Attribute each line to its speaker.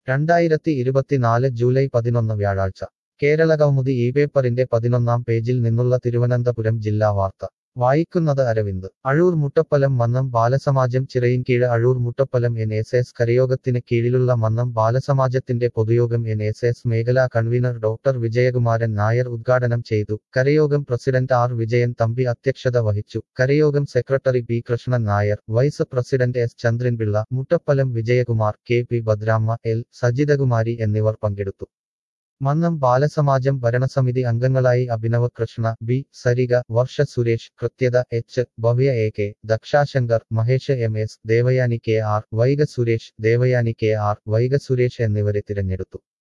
Speaker 1: രണ്ടായിരത്തി ഇരുപത്തിനാല് ജൂലൈ പതിനൊന്ന് വ്യാഴാഴ്ച കേരള കൗമുദി ഈ പേപ്പറിന്റെ പതിനൊന്നാം പേജിൽ നിന്നുള്ള തിരുവനന്തപുരം ജില്ലാ വാർത്ത വായിക്കുന്നത് Aravind Azhoor Muttappalam Mannam Balasamajam Chirayinkeezhu Azhoor Muttappalam N S S കരയോഗത്തിന് കീഴിലുള്ള മന്നം ബാലസമാജത്തിന്റെ പൊതുയോഗം എൻ എസ് എസ് മേഖലാ കൺവീനർ ഡോക്ടർ വിജയകുമാരൻ നായർ ഉദ്ഘാടനം ചെയ്തു കരയോഗം പ്രസിഡന്റ് ആർ വിജയൻ തമ്പി അധ്യക്ഷത വഹിച്ചു കരയോഗം secretary P Krishnan Nair vice president S Chandranpillai Muttappalam Vijayakumar K P Bhadramma L Sajithakumari എന്നിവർ പങ്കെടുത്തു മന്നം ബാലസമാജം ഭരണസമിതി അംഗങ്ങളായി അഭിനവ കൃഷ്ണ ബി സരിക വർഷ സുരേഷ് കൃത്യത H Bhavya A K ദക്ഷാശങ്കർ Mahesh M S Devayani K R Vaiga Suresh Devayani K R Vaiga Suresh എന്നിവരെ തിരഞ്ഞെടുത്തു